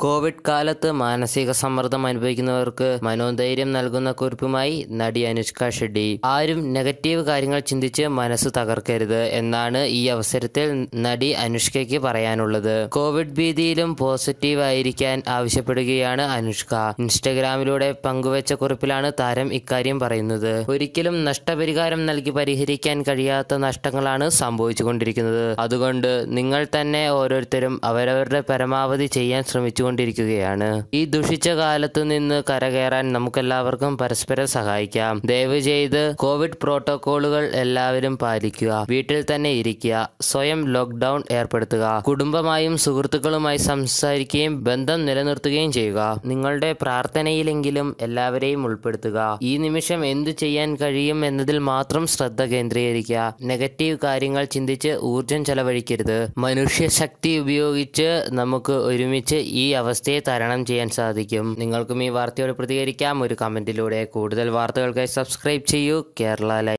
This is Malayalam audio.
കോവിഡ് കാലത്ത് മാനസിക സമ്മർദ്ദം അനുഭവിക്കുന്നവർക്ക് മനോധൈര്യം നൽകുന്ന കുറിപ്പുമായി നടി അനുഷ്ക ഷെഡ്ഡി ആരും നെഗറ്റീവ് കാര്യങ്ങൾ ചിന്തിച്ച് മനസ്സ് തകർക്കരുത് എന്നാണ് ഈ അവസരത്തിൽ നടി അനുഷ്കയ്ക്ക് പറയാനുള്ളത് കോവിഡ് ഭീതിയിലും പോസിറ്റീവ് ആയിരിക്കാൻ ആവശ്യപ്പെടുകയാണ് അനുഷ്ക ഇൻസ്റ്റഗ്രാമിലൂടെ പങ്കുവച്ച കുറിപ്പിലാണ് താരം ഇക്കാര്യം പറയുന്നത് ഒരിക്കലും നഷ്ടപരിഹാരം നൽകി പരിഹരിക്കാൻ കഴിയാത്ത നഷ്ടങ്ങളാണ് സംഭവിച്ചുകൊണ്ടിരിക്കുന്നത് അതുകൊണ്ട് നിങ്ങൾ തന്നെ ഓരോരുത്തരും അവരവരുടെ പരമാവധി ചെയ്യാൻ ശ്രമിച്ചുകൊണ്ടിരിക്കുകയാണ് ഈ ദുഷിച്ച കാലത്തു നിന്ന് കരകയറാൻ നമുക്കെല്ലാവർക്കും പരസ്പരം സഹായിക്കാം ദയവ് ചെയ്ത് കോവിഡ് പ്രോട്ടോകോളുകൾ എല്ലാവരും പാലിക്കുക വീട്ടിൽ തന്നെ ഇരിക്കുക സ്വയം ലോക്ക്ഡൌൺ ഏർപ്പെടുത്തുക കുടുംബമായും സുഹൃത്തുക്കളുമായി സംസാരിക്കുകയും ബന്ധം നിലനിർത്തുകയും ചെയ്യുക നിങ്ങളുടെ പ്രാർത്ഥനയിലെങ്കിലും എല്ലാവരെയും ഉൾപ്പെടുത്തുക ഈ നിമിഷം എന്തു ചെയ്യാൻ കഴിയും എന്നതിൽ മാത്രം ശ്രദ്ധ കേന്ദ്രീകരിക്കുക നെഗറ്റീവ് കാര്യങ്ങൾ ചിന്തിച്ച് ഊർജം ചെലവഴിക്കരുത് മനുഷ്യശക്തി ഉപയോഗിച്ച് നമുക്ക് ഒരുമിച്ച് ഈ അവസ്ഥയെ തരണം ചെയ്യാൻ സാധിക്കും നിങ്ങൾക്കും ഈ വാർത്തയോട് പ്രതികരിക്കാം ഒരു കമന്റിലൂടെ കൂടുതൽ വാർത്തകൾക്കായി സബ്സ്ക്രൈബ് ചെയ്യൂ കേരള ലൈവ്